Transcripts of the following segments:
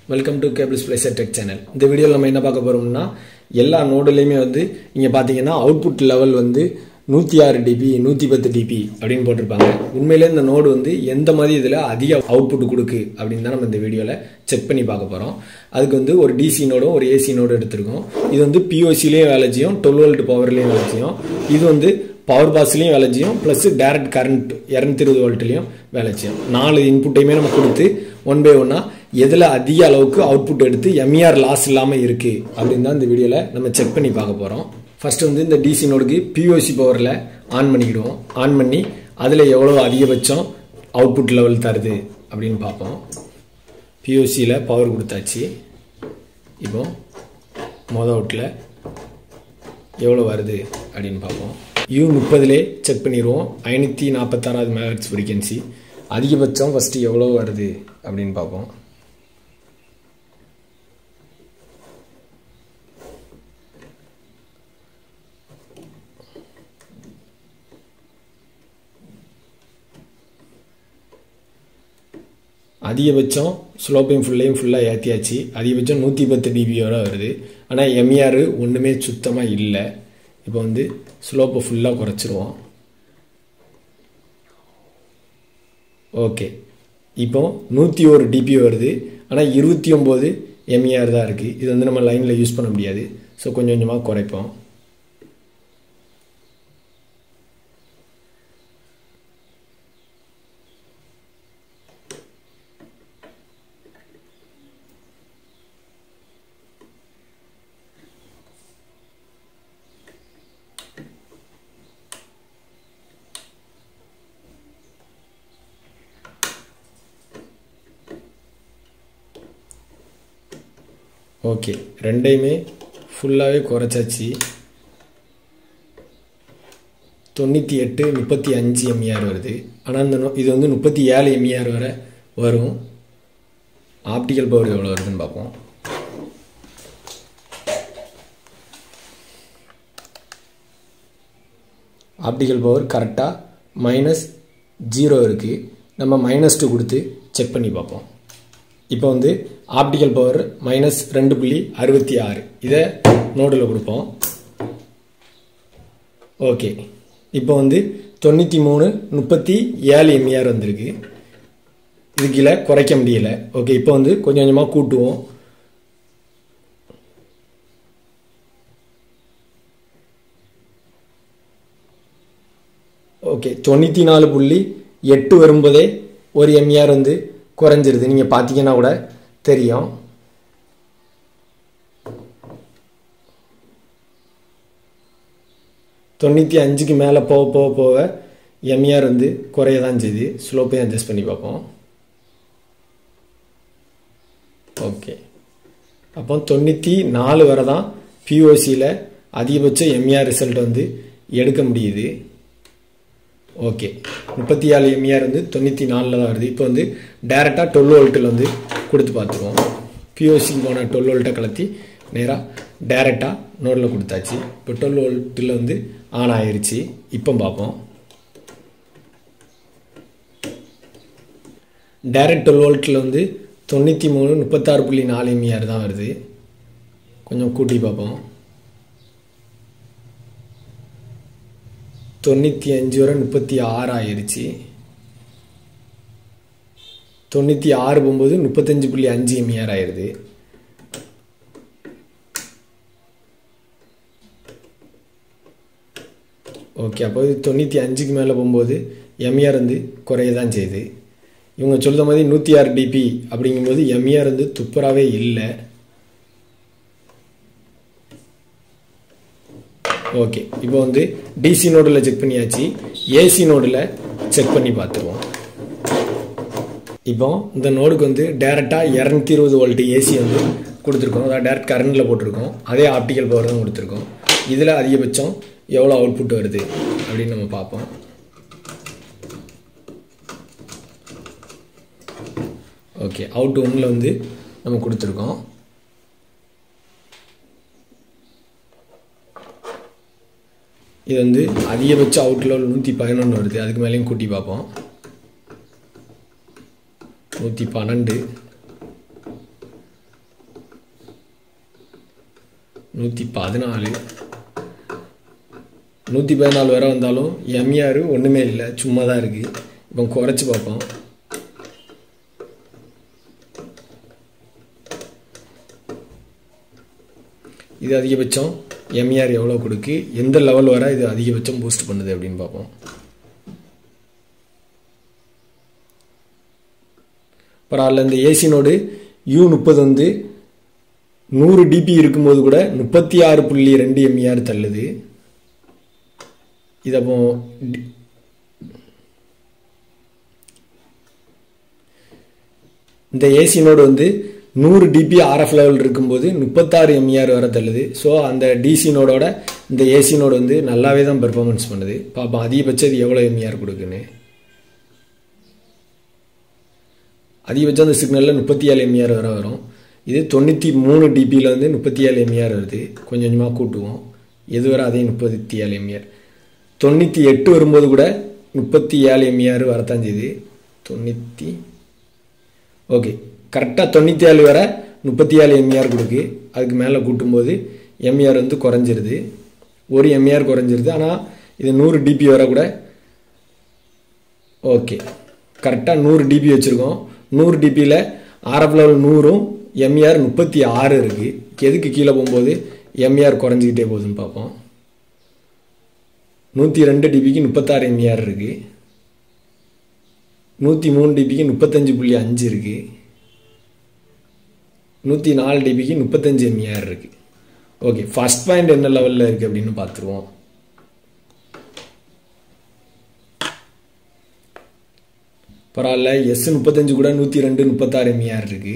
welcome to Cables Blazer Tech channel இந்த வீடியோவில் நம்ம என்ன பார்க்க போகிறோம்னா எல்லா நோடுலையுமே வந்து இங்கே பார்த்தீங்கன்னா அவுட்புட் லெவல் வந்து நூற்றி ஆறு டிபி நூற்றி பத்து டிபி அப்படின்னு போட்டிருப்பாங்க உண்மையிலே இந்த நோடு வந்து எந்த மாதிரி இதில் அதிக அவுட்புட் கொடுக்கு அப்படின்னு தான் நம்ம இந்த வீடியோவில் செக் பண்ணி பார்க்க போகிறோம் அதுக்கு வந்து ஒரு டிசி நோடும் ஒரு ஏசி நோடும் எடுத்திருக்கோம் இது வந்து பிஓசிலையும் வேலை செய்யும் டுவெல் வோல்ட் பவர்லேயும் வேலை செய்யும் இது வந்து பவர் பாஸ்லையும் வேலை செய்யும் ப்ளஸ் டேரக்ட் கரண்ட் இரநூத்தி இருபது வோல்ட்லையும் வேலை செய்யும் நாலு இன்புட்டையுமே நம்ம கொடுத்து ஒன் பை ஒன்னாக எதில் அதிக அளவுக்கு அவுட்புட் எடுத்து எம்இஆர் லாஸ் இல்லாமல் இருக்குது அப்படின்னு தான் இந்த வீடியோவில் நம்ம செக் பண்ணி பார்க்க போகிறோம் ஃபர்ஸ்ட் வந்து இந்த டிசி நோடுக்கு பிஓசி பவரில் ஆன் பண்ணிக்கிடுவோம் ஆன் பண்ணி அதில் எவ்வளோ அதிகபட்சம் அவுட்புட் லெவல் தருது அப்படின்னு பார்ப்போம் பிஓசியில் பவர் கொடுத்தாச்சு இப்போ மொதல் அவுட்டில் எவ்வளோ வருது அப்படின்னு பார்ப்போம் யூ முப்பதுலே செக் பண்ணிடுவோம் ஐநூற்றி நாற்பத்தாறாவது மெகாஹெட்ஸ் ஃப்ரீக்வன்சி அதிகபட்சம் ஃபஸ்ட்டு எவ்வளோ வருது அப்படின்னு பார்ப்போம் அதிகபட்சம் ஸ்லோப்பையும் ஃபுல்லையும் ஃபுல்லாக ஏற்றியாச்சு அதிகபட்சம் நூற்றி பத்து டிபியோட வருது ஆனால் எம்இஆர் ஒன்றுமே சுத்தமாக இல்லை இப்போ வந்து ஸ்லோப்பை ஃபுல்லாக குறைச்சிருவோம் ஓகே இப்போ நூற்றி ஒரு டிபி வருது ஆனால் இருபத்தி ஒம்பது எம்இஆர் தான் இருக்குது இது வந்து நம்ம லைனில் யூஸ் பண்ண முடியாது ஸோ கொஞ்சம் கொஞ்சமாக குறைப்போம் ஓகே ரெண்டையுமே ஃபுல்லாகவே குறைச்சாச்சு தொண்ணூற்றி எட்டு முப்பத்தி அஞ்சு எம்இஆர் வருது ஆனால் இந்த நோ இது வந்து முப்பத்தி ஏழு எம்இஆர் வரை வரும் ஆப்டிக்கல் பவர் எவ்வளோ வருதுன்னு பார்ப்போம் ஆப்டிக்கல் பவர் கரெக்டாக மைனஸ் ஜீரோ இருக்குது நம்ம மைனஸ் டூ கொடுத்து செக் பண்ணி பார்ப்போம் இப்போ வந்து ஆப்டிக்கல் பவர் மைனஸ் ரெண்டு புள்ளி அறுபத்தி ஆறு இதை நோடில் கொடுப்போம் ஓகே இப்போ வந்து தொண்ணூற்றி மூணு முப்பத்தி ஏழு எம்இஆர் வந்திருக்கு இது கீழே குறைக்க முடியல ஓகே இப்போ வந்து கொஞ்சம் கொஞ்சமாக கூட்டுவோம் ஓகே தொண்ணூற்றி நாலு புள்ளி எட்டு வரும்போதே ஒரு எம்இஆர் வந்து குறைஞ்சிருது நீங்கள் பார்த்தீங்கன்னா கூட தெரியும் தொண்ணூற்றி அஞ்சுக்கு மேலே போக போக போக எம்இஆர் வந்து குறைய தான் செய்யுது ஸ்லோப்பையும் அட்ஜஸ்ட் பண்ணி பார்ப்போம் ஓகே அப்போ தொண்ணூற்றி நாலு வரை தான் பிஓசியில் அதிகபட்ச எம்இஆர் ரிசல்ட் வந்து எடுக்க முடியுது ஓகே முப்பத்தி ஏழு எம்இஆர் வந்து தொண்ணூற்றி நாலில் தான் வருது இப்போ வந்து டேரெக்டாக டுவெல் வோல்ட்டில் வந்து கொடுத்து பார்த்துருவோம் பிஓசிக்கு போன டுவெல் வோல்ட்டை கலத்தி நேராக டேரெக்டாக நோடில் கொடுத்தாச்சு இப்போ டுவெல் வோல்ட்டில் வந்து ஆன் ஆயிருச்சு இப்போ பார்ப்போம் டேரக்ட் டுவெல் வோல்ட்டில் வந்து தொண்ணூற்றி மூணு முப்பத்தாறு புள்ளி நாலு எம்இஆர் தான் வருது கொஞ்சம் கூட்டி பார்ப்போம் தொண்ணூற்றி அஞ்சு வரை முப்பத்தி ஆறு ஆயிடுச்சு தொண்ணூற்றி ஆறு போகும்போது முப்பத்தஞ்சு புள்ளி அஞ்சு எம்இஆர் ஆயிடுது ஓகே அப்போ தொண்ணூற்றி அஞ்சுக்கு மேலே போகும்போது எம்இஆர் வந்து குறைய தான் செய்யுது இவங்க சொல்கிற மாதிரி நூற்றி ஆறு டிபி அப்படிங்கும்போது எம்இஆர் வந்து துப்பராகவே இல்லை ஓகே இப்போ வந்து டிசி நோடில் செக் பண்ணியாச்சு ஏசி நோடில் செக் பண்ணி பார்த்துருவோம் இப்போ இந்த நோடுக்கு வந்து டேரெக்டாக இரநூத்தி இருபது வோல்ட் ஏசி வந்து கொடுத்துருக்கோம் அதாவது டேரக்ட் கரண்டில் போட்டிருக்கோம் அதே ஆப்டிக்கல் பவர் தான் கொடுத்துருக்கோம் இதில் அதிகபட்சம் எவ்வளோ அவுட்புட் வருது அப்படின்னு நம்ம பார்ப்போம் ஓகே அவுட் ஒன்னில் வந்து நம்ம கொடுத்துருக்கோம் இது வந்து அதிகபட்ச அவுட்ல நூற்றி பதினொன்று வருது அதுக்கு மேலேயும் கூட்டி பார்ப்போம் நூற்றி பன்னெண்டு நூற்றி பதினாலு நூற்றி பதினாலு வரை வந்தாலும் எம்ஆர் ஒன்றுமே இல்லை சும்மா தான் இருக்குது இப்போ குறைச்சி பார்ப்போம் இது அதிகபட்சம் எம்ஆர் எவ்வளோ கொடுக்கு எந்த லெவல் வரை இது அதிகபட்சம் பூஸ்ட் பண்ணுது அப்படின்னு பார்ப்போம் பரவாயில்ல இந்த ஏசி நோடு யூ முப்பது வந்து நூறு டிபி இருக்கும்போது கூட முப்பத்தி ஆறு புள்ளி ரெண்டு எம்இஆர் தள்ளுது இது அப்போ இந்த ஏசி நோடு வந்து நூறு டிபி ஆர்எஃப் லெவல் இருக்கும்போது முப்பத்தாறு எம்இஆர் வர தள்ளுது ஸோ அந்த டிசி நோடோட இந்த ஏசி நோடு வந்து நல்லாவே தான் பெர்ஃபார்மன்ஸ் பண்ணுது பார்ப்போம் அதிகபட்சம் இது எவ்வளோ எம்இஆர் கொடுக்குன்னு அதிகபட்சம் அந்த சிக்னலில் முப்பத்தி ஏழு எம்இஆர் வர வரும் இது தொண்ணூற்றி மூணு டிபியில் வந்து முப்பத்தி ஏழு எம்இஆர் வருது கொஞ்சம் கொஞ்சமாக கூட்டுவோம் எது வரை அதே முப்பத்தி ஏழு எம்இஆர் தொண்ணூற்றி எட்டு வரும்போது கூட முப்பத்தி ஏழு எம்இஆர் வரத்தான் செய்யுது தொண்ணூற்றி ஓகே கரெக்டாக தொண்ணூற்றி ஏழு வரை முப்பத்தி ஏழு எம்இஆர் கொடுக்கு அதுக்கு மேலே கூட்டும்போது எம்இஆர் வந்து குறைஞ்சிருது ஒரு எம்இஆர் குறைஞ்சிருது ஆனால் இது நூறு டிபி வர கூட ஓகே கரெக்டாக நூறு டிபி வச்சுருக்கோம் நூறு டிபியில் ஆர்எஃப் லெவல் நூறும் எம்இஆர் முப்பத்தி ஆறு இருக்குது எதுக்கு கீழே போகும்போது எம்இஆர் குறைஞ்சிக்கிட்டே போகுதுன்னு பார்ப்போம் நூற்றி ரெண்டு டிபிக்கு முப்பத்தாறு எம்இஆர் இருக்குது நூற்றி மூணு டிபிக்கு முப்பத்தஞ்சு புள்ளி அஞ்சு இருக்குது நூற்றி நாலு டிபிக்கு முப்பத்தஞ்சு எம்இஆர் இருக்குது ஓகே ஃபஸ்ட் பாயிண்ட் என்ன லெவலில் இருக்குது அப்படின்னு பார்த்துருவோம் பரவாயில்ல எஸ் முப்பத்தஞ்சு கூட நூற்றி ரெண்டு முப்பத்தாறு எம்இஆர் இருக்கு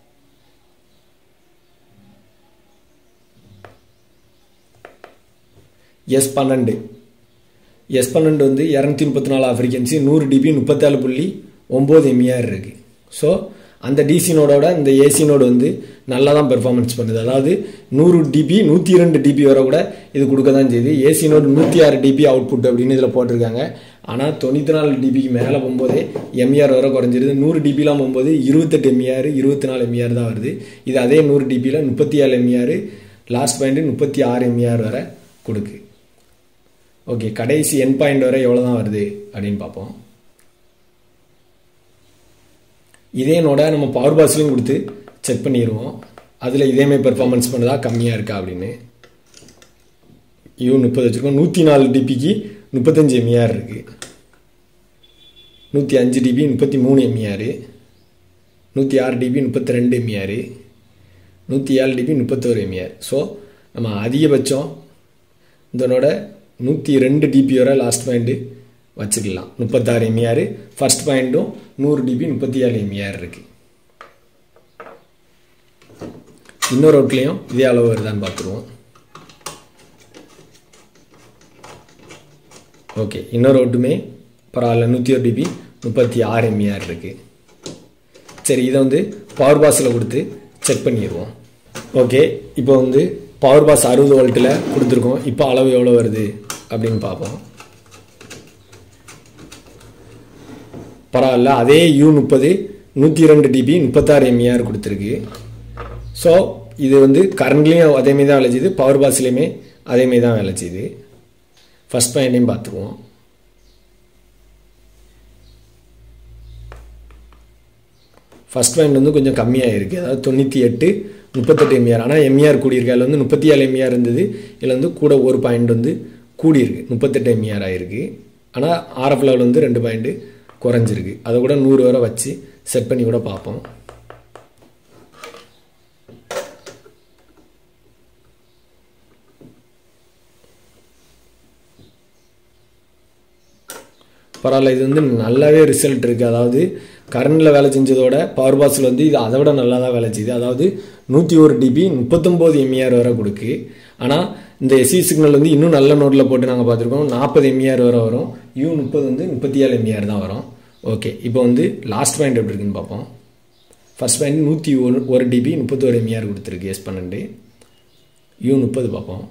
எஸ் பன்னெண்டு எஸ் பன்னெண்டு வந்து இரநூத்தி முப்பத்தி நாலு ஃப்ரீக்வன்சி நூறு டிபி முப்பத்தேழு புள்ளி ஒம்பது எம்இஆர் இருக்கு ஸோ அந்த டிசி நோடோட இந்த ஏசி நோடு வந்து நல்லா தான் பெர்ஃபார்மன்ஸ் பண்ணுது அதாவது நூறு டிபி நூற்றி ரெண்டு டிபி வரை கூட இது கொடுக்க தான் செய்யுது ஏசி நோடு நூற்றி ஆறு டிபி அவுட்புட் அப்படின்னு இதில் போட்டிருக்காங்க ஆனால் தொண்ணூற்றி நாலு டிபிக்கு மேலே போகும்போதே எம்இஆர் வர குறைஞ்சிருது நூறு டிபிலாம் போகும்போது இருபத்தெட்டு எம்இஆர் இருபத்தி நாலு எம்இஆர் தான் வருது இது அதே நூறு டிபியில் முப்பத்தி ஏழு எம்இஆர் லாஸ்ட் பாயிண்ட்டு முப்பத்தி ஆறு எம்இஆர் வரை கொடுக்கு ஓகே கடைசி என் பாயிண்ட் வரை எவ்வளோ தான் வருது அப்படின்னு பார்ப்போம் இதே நோட நம்ம பவர் பாஸ்லையும் கொடுத்து செக் பண்ணிடுவோம் அதில் இதேமாதிரி பெர்ஃபார்மன்ஸ் பண்ணதா கம்மியாக இருக்கா அப்படின்னு யூ முப்பது வச்சுருக்கோம் நூற்றி நாலு டிபிக்கு முப்பத்தஞ்சு எம்இஆர் இருக்குது நூற்றி அஞ்சு டிபி முப்பத்தி மூணு எம்இஆர் நூற்றி ஆறு டிபி முப்பத்தி ரெண்டு எம்இஆர் நூற்றி ஏழு டிபி முப்பத்தோரு எம்இஆர் ஸோ நம்ம அதிகபட்சம் இதனோட நூற்றி ரெண்டு டிபி வரை லாஸ்ட் பாயிண்ட்டு வச்சுக்கலாம் முப்பத்தாறு எம்இஆர் ஃபர்ஸ்ட் பாயிண்ட்டும் நூறு டிபி முப்பத்தி ஏழு எம்இஆர் இருக்குது இன்னொரு அவுட்லேயும் இதே அளவு வருதான்னு பார்த்துருவோம் ஓகே இன்னொரு அவுட்டுமே பரவாயில்ல நூற்றி ஒரு டிபி முப்பத்தி ஆறு எம்இஆர் இருக்குது சரி இதை வந்து பவர் பாஸில் கொடுத்து செக் பண்ணிடுவோம் ஓகே இப்போ வந்து பவர் பாஸ் அறுபது வோல்ட்டில் கொடுத்துருக்கோம் இப்போ அளவு எவ்வளோ வருது அப்படின்னு பார்ப்போம் பரவாயில்ல அதே யூ முப்பது நூற்றி ரெண்டு டிபி முப்பத்தாறு எம்இஆர் கொடுத்துருக்கு ஸோ இது வந்து கரண்ட்லேயும் அதேமாரி தான் விளைச்சிது பவர் பாஸ்லேயுமே அதேமாரி தான் விளைச்சிது ஃபஸ்ட் பாயிண்ட்டையும் பார்த்துருவோம் ஃபஸ்ட் பாயிண்ட் வந்து கொஞ்சம் கம்மியாக இருக்குது அதாவது தொண்ணூற்றி எட்டு முப்பத்தெட்டு எம்இஆர் ஆனால் எம்இஆர் கூடியிருக்கு அதில் வந்து முப்பத்தி ஏழு எம்இஆர் இருந்தது இதில் வந்து கூட ஒரு பாயிண்ட் வந்து கூடியிருக்கு முப்பத்தெட்டு எம்இஆர் ஆகிருக்கு ஆனால் ஆர்எஃப் லெவல் வந்து ரெண்டு பாயிண்ட்டு குறைஞ்சிருக்கு அதை கூட நூறு வரை வச்சு செட் பண்ணி கூட பார்ப்போம் பரவாயில்ல இது வந்து நல்லாவே ரிசல்ட் இருக்குது அதாவது கரண்டில் வேலை செஞ்சதோட பவர் பாஸில் வந்து இது அதை விட நல்லா தான் வேலை செய்யுது அதாவது நூற்றி ஒரு டிபி முப்பத்தொம்போது எம்இஆர் வரை கொடுக்கு ஆனால் இந்த எஸ்சி சிக்னல் வந்து இன்னும் நல்ல நோட்டில் போட்டு நாங்கள் பார்த்துருக்கோம் நாற்பது எம்இஆர் வரை வரும் யூ முப்பது வந்து முப்பத்தி ஏழு எம்இஆர் தான் வரும் ஓகே இப்போ வந்து லாஸ்ட் பாயிண்ட் எப்படி இருக்குன்னு பார்ப்போம் ஃபர்ஸ்ட் பாயிண்ட் நூற்றி ஒரு ஒரு டிபி முப்பத்தோரு எம்இஆர் கொடுத்துருக்கு எஸ் பன்னெண்டு யூ முப்பது பார்ப்போம்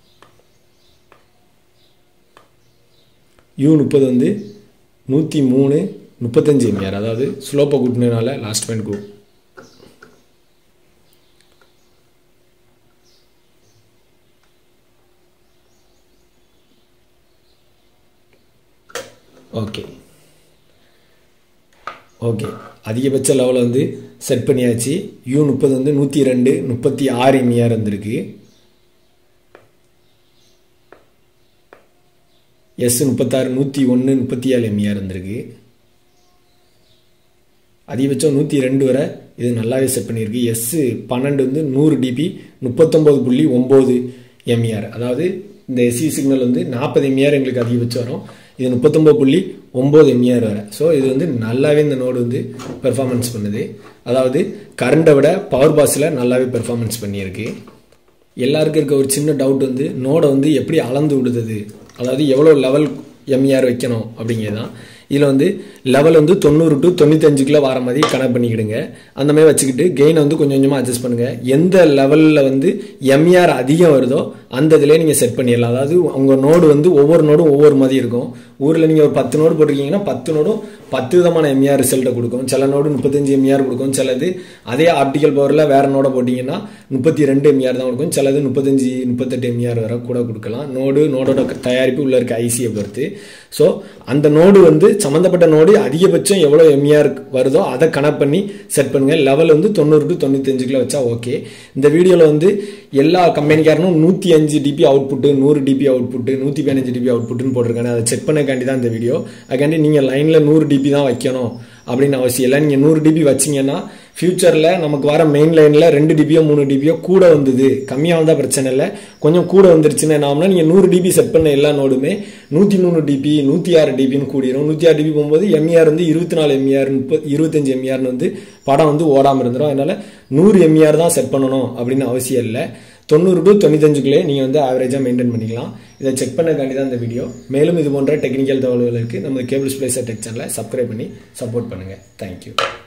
யூ முப்பது வந்து நூற்றி மூணு முப்பத்தஞ்சு எம்ஆர் அதாவது ஸ்லோப்பை கூட்டினால லாஸ்ட் பாயிண்ட் கூ ஓகே ஓகே அதிகபட்ச லெவலில் வந்து செட் பண்ணியாச்சு யூ முப்பது வந்து நூற்றி ரெண்டு முப்பத்தி ஆறு எம்ஏஆர் வந்திருக்கு எஸ் முப்பத்தாறு நூற்றி ஒன்று முப்பத்தி ஏழு எம்ஏஆர் வந்திருக்கு அதிகபட்சம் நூற்றி ரெண்டு வரை இது நல்லாவே செட் பண்ணியிருக்கு எஸ் பன்னெண்டு வந்து நூறு டிபி முப்பத்தொம்போது புள்ளி ஒம்பது எம்ஏஆர் அதாவது இந்த எஸ்சி சிக்னல் வந்து நாற்பது எம்ஏஆர் எங்களுக்கு அதிகபட்சம் வரும் இது முப்பத்தொம்போது புள்ளி ஒம்பது எம்ஏஆர் வரை ஸோ இது வந்து நல்லாவே இந்த நோடு வந்து பெர்ஃபார்மன்ஸ் பண்ணுது அதாவது கரண்டை விட பவர் பாஸில் நல்லாவே பெர்ஃபார்மன்ஸ் பண்ணியிருக்கு எல்லாருக்கும் இருக்க ஒரு சின்ன டவுட் வந்து நோடை வந்து எப்படி அளந்து விடுது அதாவது எவ்வளோ லெவல் எம்இஆர் வைக்கணும் அப்படிங்கிறது தான் இதில் வந்து லெவல் வந்து தொண்ணூறு டு தொண்ணூத்தஞ்சுக்குள்ளே வர மாதிரி கனெக்ட் பண்ணிக்கிடுங்க அந்த மாதிரி வச்சுக்கிட்டு கெயினை வந்து கொஞ்சம் கொஞ்சமாக அட்ஜஸ்ட் பண்ணுங்கள் எந்த லெவலில் வந்து எம்இஆர் அதிகம் வருதோ அந்த இதிலே நீங்கள் செட் பண்ணிடலாம் அதாவது உங்கள் நோடு வந்து ஒவ்வொரு நோடும் ஒவ்வொரு மாதிரி இருக்கும் ஊரில் நீங்கள் ஒரு பத்து நோடு போட்டிருக்கீங்கன்னா பத்து நோடும் பத்து விதமான எம்இஆர் ரிசல்ட்டை கொடுக்கும் சில நோடு முப்பத்தஞ்சு எம்இஆர் கொடுக்கும் சிலது அதே ஆப்டிக்கல் பவரில் வேறு நோட போட்டிங்கன்னா முப்பத்தி ரெண்டு எம்இஆர் தான் கொடுக்கும் சிலது முப்பத்தஞ்சு முப்பத்தெட்டு எம்இஆர் வரை கூட கொடுக்கலாம் நோடு நோடோட தயாரிப்பு உள்ள இருக்க ஐசியை பொறுத்து ஸோ அந்த நோடு வந்து சம்மந்தப்பட்ட நோடு அதிகபட்சம் எவ்வளோ எம்இஆர் வருதோ அதை கனெக்ட் பண்ணி செட் பண்ணுங்கள் லெவல் வந்து தொண்ணூறு டு தொண்ணூத்தஞ்சுக்குள்ள வச்சா ஓகே இந்த வீடியோவில் வந்து எல்லா கம்பெனிக்காரனும் நூற்றி அஞ்சு டிபி அவுட்புட்டு நூறு டிபி அவுட்புட்டு நூற்றி பதினஞ்சு டிபி அவுட்புட்டுன்னு போட்டிருக்காங்க அதை செக் பண்ணக்காண்டி தான் இந்த வீடியோ அதுக்காண்டி நீங்கள் லைனில் நூறு டிபி தான் வைக்கணும் அப்படின்னு அவசியம் இல்லை நீங்கள் நூறு டிபி வச்சிங்கன்னா ஃப்யூச்சரில் நமக்கு வர மெயின் லைனில் ரெண்டு டிபியோ மூணு டிபியோ கூட வந்தது கம்மியாக வந்தால் பிரச்சனை இல்லை கொஞ்சம் கூட வந்துருச்சுன்னா என்ன ஆகும்னா நீங்கள் நூறு டிபி செட் பண்ண எல்லா நோடுமே நூற்றி மூணு டிபி நூற்றி ஆறு டிபின்னு கூடிரும் நூற்றி ஆறு டிபி போகும்போது எம்இஆர் வந்து இருபத்தி நாலு எம்இஆர் முப்பது இருபத்தஞ்சு எம்இஆர்னு வந்து படம் வந்து ஓடாமல் இருந்துடும் அதனால் நூறு எம்இஆர் தான் செட் பண்ணணும் அப்படின்னு அவசியம் இல்லை தொண்ணூறு டு தொண்ணூத்தஞ்சுக்குள்ளே நீங்கள் வந்து ஆவரேஜாக மெயின்டைன் பண்ணிக்கலாம் இதை செக் பண்ணக்காண்டி தான் இந்த வீடியோ மேலும் இது போன்ற டெக்னிக்கல் தகவல்களுக்கு நம்ம கேபிள் ஸ்பிளேசர் டெக் சேனலை சப்ஸ்கிரைப் பண்ணி சப்போர்ட் பண்ணுங்கள் தேங்க்யூ